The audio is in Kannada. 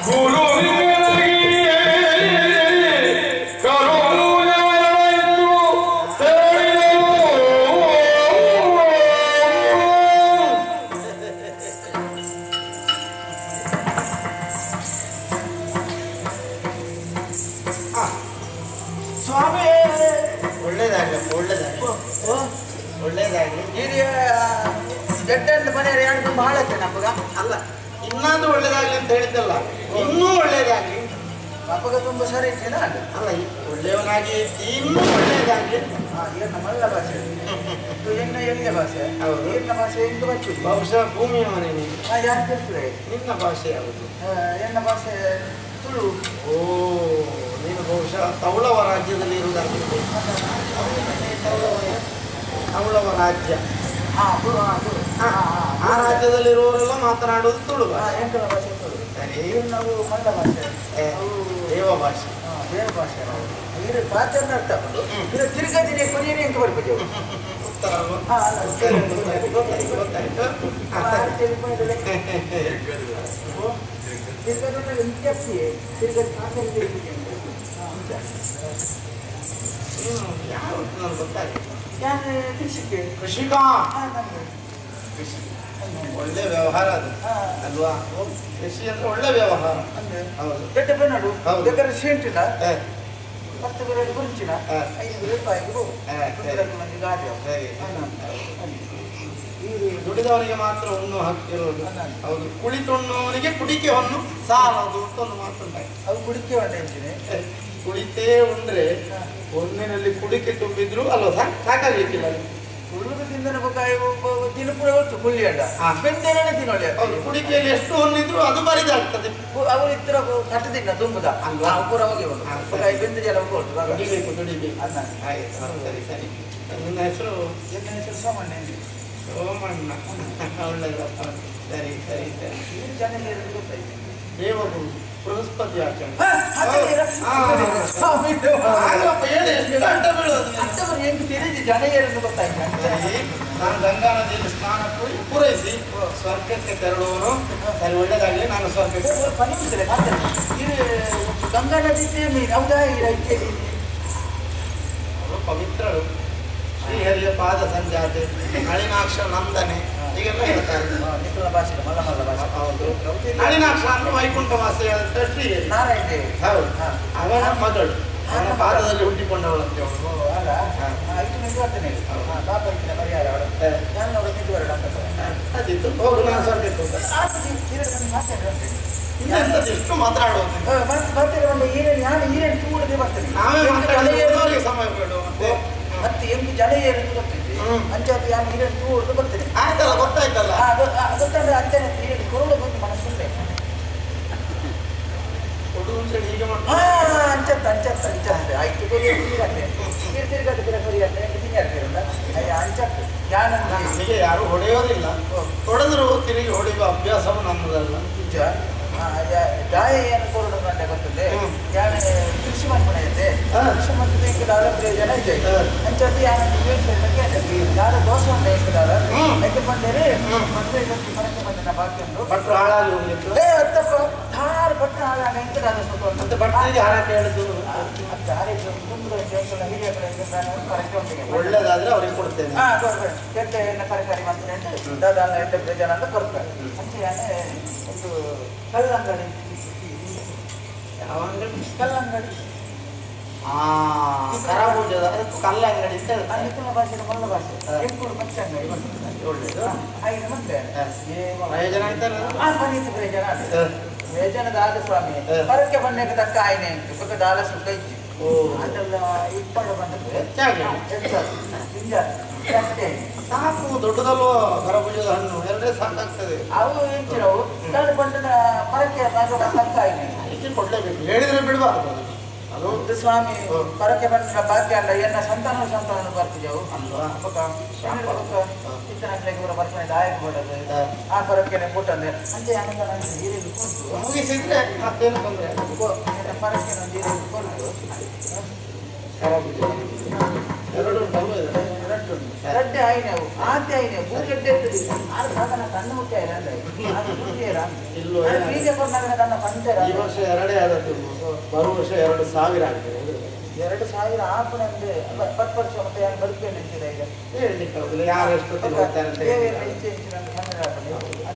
ಗುರುವಿನಗಿಯೇ ಕರುಣೆಯಾಯಿತು ತೆರೆದೆನು. ಸ್ವಾಮಿ ಒಳ್ಳೇದಾಗ್ಲಿ ಒಳ್ಳೇದಾಗ್ಲಿ ಒಳ್ಳೇದಾಗ್ಲಿ ಹಿರಿಯ ಗಡ್ಡಂಡು ಮನೆಯವ್ರು ಎರಡು ಬಹಳ ನಪ್ಪಗ ಅಲ್ಲ ಇನ್ನಾದ್ರೂ ಒಳ್ಳೇದಾಗ್ಲಿ ಅಂತ ಹೇಳಿದ್ದಲ್ಲ ಇನ್ನೂ ಒಳ್ಳೇದಾಗ್ಲಿ ನಪ್ಪಗ ತುಂಬ ಸರಿ ಇದ್ದೀನ ಅಲ್ಲ ಈ ಒಳ್ಳೆಯವನಾಗಿ ಇದ್ದಿ, ಇನ್ನೂ ಒಳ್ಳೇದಾಗ್ಲಿ ಏನು ಮಲ್ಲ ಭಾಷೆ ಇದು ಎನ್ನ ಎಲ್ಲಿಯ ಭಾಷೆ ಹೌದು. ಎನ್ನ ಭಾಷೆ ಹೆಂಗೆ ಬರ್ತದೆ ಬಹುಶಃ ಭೂಮಿಯ ಮನೆ ನೀನು ಯಾರು ಕೇಳ್ತದೆ ನಿನ್ನ ಭಾಷೆ ಯಾವುದು ಎನ್ನ ಭಾಷೆ ತುಳು ಓ ನೀನು ಬಹುಶಃ ತೌಳವ ರಾಜ್ಯದಲ್ಲಿ ಇರುವುದಾಗಿದೆ ತೌಳವ ರಾಜ್ಯ ಹಾ ತುಳು ಹಾ ತುಳು ಹಾ ಆ ರಾಜ್ಯದಲ್ಲಿರುವವರೆಲ್ಲ ಮಾತನಾಡುವುದು ತುಳು ಹಾ ಭಾಷೆ ಎಂಟರ ಭಾಷೆ ತುಳು ಸರಿ ಇವ್ರು ನಾವು ಮಲ್ಲ ಭಾಷೆ ಏ, ಅವು ದೇವ ಭಾಷೆ ಹಾ, ಬೇರೆ ಭಾಷೆ ಇದು ಭಾಷೆ ಅರ್ಥ ಆಗೋದು ಇದು ತಿರುಗದಿನೇ ಕೊನೆಯೇ ಎಂಟು ಬರ್ಬೋದು ಉತ್ತರ ಅಲ್ವಾ? ಹಾ ಅಲ್ಲ ಗೊತ್ತಾಯ್ತು, ಗೊತ್ತಾಯ್ತು, ಗೊತ್ತಾಯ್ತು. ಹಾ, ಸರಿ. ತಿರುಗದಲ್ಲಿ ವಿದ್ಯಾರ್ಥಿ ತಿರುಗದ ನೀನು ಯಾರು ಅಂತ ನನಗೆ ಗೊತ್ತಾಗಿಲ್ಲ ಯಾರು ಕೃಷಿಗೆ ಕೃಷಿಕ ಹಾ ನಮ್ಗೆ ಕೃಷಿ ಒಳ್ಳೆ ವ್ಯವಹಾರ ಅದು ಹಾ ಅಲ್ವಾ ಕೃಷಿ ಅಂದ್ರೆ ಒಳ್ಳೆ ವ್ಯವಹಾರ ಅಂದ್ರೆ ಹೌದು ದೊಡ್ಡ ಬೆನ್ನಡು ಹೌದು. ಬೇಕಾದ್ರೆ ಸೇಂಟಿನ ಏ, ಹತ್ತು ಬೇರೆ ಗುರುಚಿನ ಹಾ. ಐದು ರೂಪಾಯಿಗೂ ಹಾ, ಸರಿ. ಮಂದಿ ಗಾಡಿ ಸರಿ ಇದು ದುಡಿದವರಿಗೆ ಮಾತ್ರ ಉಣ್ಣು ಹಾಕಿರೋದು ಅಲ್ಲ. ಹೌದು ಕುಳಿತುಣ್ಣವನಿಗೆ ಕುಡಿಕೆ ಹೊನ್ನು ಸಾಲದು ಅಂತ ಒಂದು ಮಾತುಂಟಾಯ್ತು ಅವು ಕುಡಿಕೆ ಹೊಂಟ ಹೇಳ್ತೀನಿ ಏ, ಕುಳಿತೇ ಉಂಡ್ರೆ ಒಂದಿನಲ್ಲಿ ಕುಡಿಕೆ ತುಂಬಿದ್ರು ಅಲ್ವಾ ಸಾಕ್ ಸಾಕಾಗ್ಲಿಕ್ಕಿಲ್ಲ ಅದು. ಉಳ್ಳುಗದಿಂದ ಬೇಕಾಗಿ ತಿನ್ನುಪುರ ಹೊತ್ತು ಕುಳ್ಳಿ ಅಂಡ ಹಾ. ಬೆಂದೇನೆ ತಿನ್ನೋಳಿ ಹೌದು ಕುಡಿಕೆಯಲ್ಲಿ ಎಷ್ಟು ಹೊನ್ನಿದ್ರು ಅದು ಬರಿದಾಗ್ತದೆ ಅವರು ಇತರ ಕಟ್ಟದಿಲ್ಲ ತುಂಬುದ ಅಲ್ವಾ? ನಾವು ಪೂರ ಹೋಗಿ ಉಂಟು ಹಾ, ಸರಿ. ಬೇಕಾಗಿ ಬೆಂದ ಜಲ ಹೋಗ್ತು ದುಡಿಬೇಕು ದುಡಿಬೇಕು ಅನ್ನ ಆಯ್ತು ಹಾ, ಸರಿ ಸರಿ ನಿನ್ನ ಹೆಸರು ಎನ್ನ ಹೆಸರು ಸಾಮಾನ್ಯ ಸೋಮಣ್ಣ ಒಳ್ಳೆದಪ್ಪ ಸರಿ ಸರಿ ಸರಿ ಇದು ಜನರಿಗೆ ಇರೋದು ಗೊತ್ತಾಯ್ತು ದೇವಗುರು ಬೃಹಸ್ಪತಿ ಆಚರಣೆ ಹಾ, ಹತ್ತಿರ. ಹಾ. ಸ್ವಾಮಿ ದೇವ. ಆಗಪ್ಪ ಹೇಳಿ ಎಷ್ಟು ಗಂಟೆ ಬೀಳೋದು ನೀನು? ಅಂತವರು ಹೆಂಗ್ ತಿಳಿದು ಜನ ಇರೋದು ಗೊತ್ತಾಯ್ತು ಸರಿ ನಾನು ಗಂಗಾ ನದಿಯಲ್ಲಿ ಸ್ನಾನ ಪೂರಿ ಪೂರೈಸಿ ಸ್ವರ್ಗಕ್ಕೆ ತೆರಳುವನು ಸರಿ ಒಳ್ಳೇದಾಗಲಿ ನಾನು ಸ್ವರ್ಗಕ್ಕೆ ಪನಿಸಿದ್ರೆ ಇದು ಗಂಗಾ ನದಿ ಮೀನು ಹೌದಾ ಈ ರೈತಲ್ಲಿ ಅವರು ಪವಿತ್ರರು ಶ್ರೀಹರಿಯ ಪಾದ ಸಂಜಾತೆ ನಳಿನಾಕ್ಷ ನಂದನೆ ಹೀಗೆಲ್ಲ ಹೇಳ್ತಾರೆ ನಿಖಿಲ ಭಾಷೆ ಮಲ್ಲ ಮಲ್ಲ ಭಾಷೆ ಹೌದು ನಳಿನಾಕ್ಷ ಅಂದ್ರೆ ವೈಕುಂಠ ವಾಸಿಯಾದಂಥ ಶ್ರೀಹರಿ ನಾರಾಯಣ ದೇವಿ ಹೌದು ಹಾ. ಅವನ ಮಗಳು ಅವನ ಪಾದದಲ್ಲಿ ಹುಟ್ಟಿಕೊಂಡವಳಂತೆ ಅವಳು ಓ, ಅಲ್ಲ ಐದು ನಿಂತು ಬರ್ತೇನೆ ಹಾ, ಪಾಪ ಇತ್ತಿನ ಪರಿಹಾರ ಅವಳು ಹೇ. ನಾನು ಅವ್ರ ನಿಂತು ಬರೋಣ ಅಂತ ಅದಿತ್ತು ಹೋಗು ನಾನು ಸ್ವರ್ಗಕ್ಕೆ ಹೋಗ್ತೇನೆ ಮಾತಾಡ್ರಿ ಇನ್ನೆಂಥದ್ದು ಇಷ್ಟು ಮಾತಾಡೋದು ಬರ್ತೀರ ಒಂದು ಈರೇನು ನಾನು ಈರೇನು ಕೂಡದೆ ಬರ್ತೇನೆ ನಾವೇ ಎಂಟು ಜನ ಮಾತಾಡೋದು ಏರುದು- ಅವರಿಗೆ ಸಮಯ ಬೇಡ ಮತ್ತೆ ಮತ್ತೆ ಎಂಟು ಜನ ಏರುದು ಬರ್ತೈತಿ ಹ್ಮ್. ಅಂಚಾದ ಯಾರು ಈರೇನು ಕೂಡದು ಬರ್ತೇನೆ ಆಯ್ತಲ್ಲ ಗೊತ್ತಾಯ್ತಲ್ಲ ಆ, ಅದು ಆ, ಗೊತ್ತಂದ್ರೆ ಅಂಚನೆ ಈರೇನು ಕುರುಡು ಬಂದು ಮನಸ್ಸುಂಟೆ ಕೊಡು ಅಂತ ಹೇಳಿ ಹೀಗೆ ಹಾ ಮಾಡ್ತಾರೆ ಅಂಚತ್ತ ಅಂಚತ್ತ ಅಂಚತ್ತ ಆಯ್ತು ತಿರುಗತ್ತೆ ತಿರುಗತ್ತೆ ತಿರುಗ ತಿರುಗತ್ತೆ ತಿಂಗಾಡ್ತಿರಲ್ಲ ಅಯ್ಯ ಅಂಚತ್ತ ಯಾನಂದ ನನಗೆ ಯಾರು ಹೊಡೆಯೋದಿಲ್ಲ ಹೊಡೆದ್ರು ತಿರುಗಿ ಹೊಡೆಯುವ ಅಭ್ಯಾಸವು ನಮ್ಮದಲ್ಲ ನಿಜ ದಾಯ ಏನು ಕೊರಡು ಗಂಟೆ ಗೊತ್ತದೆ ಹ್ಮ್. ಯಾನ ಕೃಷಿ ಮನ್ಪಣೆ ಇದೆ ಹಾ. ಕೃಷಿ ಮಂತ್ರಿ ಎಂಕುದಾರ ಪ್ರಯೋಜನ ಇದೆ ಹಾ. ಅಂಚದ್ದು ಯಾನ ಯಾರ ದೋಷ ಉಂಟು ಎಂಕುದಾರ ಹ್ಮ್. ಎಂಕ ಬಂದರೆ ಹ್ಮ್. ಮಂತ್ರಿ ಗೊತ್ತಿ ಮನಕ್ಕೆ ಬಂದಿನ ಬಾಕಿ ಉಂಟು ಭಟ್ರು ಹಾಳಾಗಿ ಹೋಗ್ಲಿಕ್ಕೆ ಏ ಅತ್ತಪ್ಪ ಧಾರ ಪಟ್ಟ ಆಗಾಗ ಎಂಕುದಾರ ಸ್ವಲ್ಪ ಉಂಟು. ಮತ್ತೆ ಭಟ್ರಿಗೆ ಹಾರಕ್ಕೆ ಹೇಳಿದ್ದು ಮತ್ತೆ ಆರೆ ಕುಂದು ದೇಶಗಳ ಹಿರಿಯ ಕರೆಕ್ಟ್ ಉಂಟು ಒಳ್ಳೇದಾದ್ರೆ ಅವ್ರಿಗೆ ಕೊಡ್ತೇನೆ ಹಾ ಕೊಡ್ಬೇಡಿ ಕೆಟ್ಟ ಎಣ್ಣೆ ತರಕಾರಿ ಮಂತ್ರಿ ಅಂತ ದಾದಾಲ ಎಂಟು ಪ್ರಯೋಜನ ಅಂತ ಕೊಡ್ತಾರೆ ಅಂಚೆ ಒಂದು ಕಲ್ಲಂಗಡಿ ಯಾವ ಅಂಗಡಿ ಕಲ್ಲಂಗಡಿ ಆ ಕರಬೂಜದ ಅದಕ್ಕೆ ಕಲ್ಲಂಗಡಿ ಅಂತ ಹೇಳ್ತಾರೆ ನಿಖಿಲ ಭಾಷೆ ಮಲ್ಲ ಭಾಷೆ ಹಾ. ಎಂಟೂರು ಮತ್ತೆ ಅಂಗಡಿ ಬರ್ತದೆ ಒಳ್ಳೇದು ಐದು ಮತ್ತೆ ಹಾ. ಪ್ರಯೋಜನ ಆಯ್ತಲ್ಲ ಆ ಪನೀತ ಪ್ರಯೋಜನ ಅದು. ಹಾ. ಪ್ರಯೋಜನದ ಆದ ಸ್ವಾಮಿ ಹಾ. ಪರಕ್ಕೆ ಬಣ್ಣಕ್ಕೆ ತಕ್ಕ ಆಯ್ನೆ ಉಂಟು ಪಕ್ಕ ದಾಲ ಸುಕ್ಕ ಇಚ್ಚಿ ಓ ಅದೆಲ್ಲ ಇಪ್ಪಳು ಬಂದದ್ದು ಹೆಚ್ಚಾಗಿ ಗಿಂಜ ಅಷ್ಟೇ ಸಾಕು ದೊಡ್ಡದಲ್ವ ಕರಬೂಜದ ಹಣ್ಣು ಎರಡೇ ಸಾಕಾಗ್ತದೆ ಅವು ಎಂಚಿರವು ಕಳ್ಳ ಬಂಡದ ಪರಕ್ಕೆ ಮಗದ ತಕ್ಕ ಆಯ್ನೆ ಅದಕ್ಕೆ ಕೊಡ್ಲೇಬೇಕು ಹೇಳಿದ್ರೆ ಬಿಡಬಾರ್ದು ಅದು. ಅದು ಒಂದು ಸ್ವಾಮಿ ಹ್ಮ್. ಪರಕ್ಕೆ ಬಂದ ಭಾಗ್ಯ ಅಲ್ಲ ಎನ್ನ ಸಂತಾನ ಸಂತಾನ ಬರ್ತಿದ್ದೆವು ಅಲ್ವಾ ಇತ್ತನಕ್ಕೆ ಕೂಡ ಬರ್ತಾನೆ ದಾಯಕ ಮಾಡೋದು ಹಾ. ಆ ಪರಕ್ಕೆ ಬುಟ್ಟಂದೆ ಅಂತೆ ಆನಂದ ನನಗೆ ನೀರಿಗೆ ಕೊಟ್ಟು ಮುಗಿಸಿದ್ರೆ ಮತ್ತೇನು ತೊಂದರೆ ಪರಕ್ಕೆ ನೀರಿಗೆ ಕೊಟ್ಟು ಕರಬೂಜ ಎರಡು ಉಂಟಲ್ವ ಇದು? ಎರಡು ಗಡ್ಡೆ ಆಯ್ನವು ಆತೆ ಆಯ್ನೆ ಭೂಗಡ್ಡೆ ಎತ್ತದಿ ಆರು ಸಾಧನ ಕಣ್ಣು ಮುಟ್ಟಿ ಆಯ್ನ ಅಂದ್ರೆ ಅದು ಬುದ್ಧಿಯರ ಇಲ್ವೋ? ಬೀಜ ಕೊಟ್ಟಾಗ ಕಣ್ಣ ಪಂಚರ ಈ ವರ್ಷ ಎರಡೇ ಆದದ್ದು ಬರುವ ವರ್ಷ ಎರಡು ಸಾವಿರ ಆಗ್ತದೆ ಎರಡು ಸಾವಿರ ಆಪಣಂದ್ರೆ ಪಟ್ ವರ್ಷ ಮತ್ತೆ ಯಾರು ಬದುಕೇನೆ ಅಂತೀರ ಈಗ ಹೇಳಲಿಕ್ಕೆ ಆಗುದಿಲ್ಲ ಯಾರು ಎಷ್ಟು ಹೋಗ್ತಾರೆ ಅಂತ ದೇವರ ಹೇಳಿ ಇಚ್ಛೆ ಇಚ್ಛೆ ನನ್ನ ಮನೆಯ ಆಪಣೆ.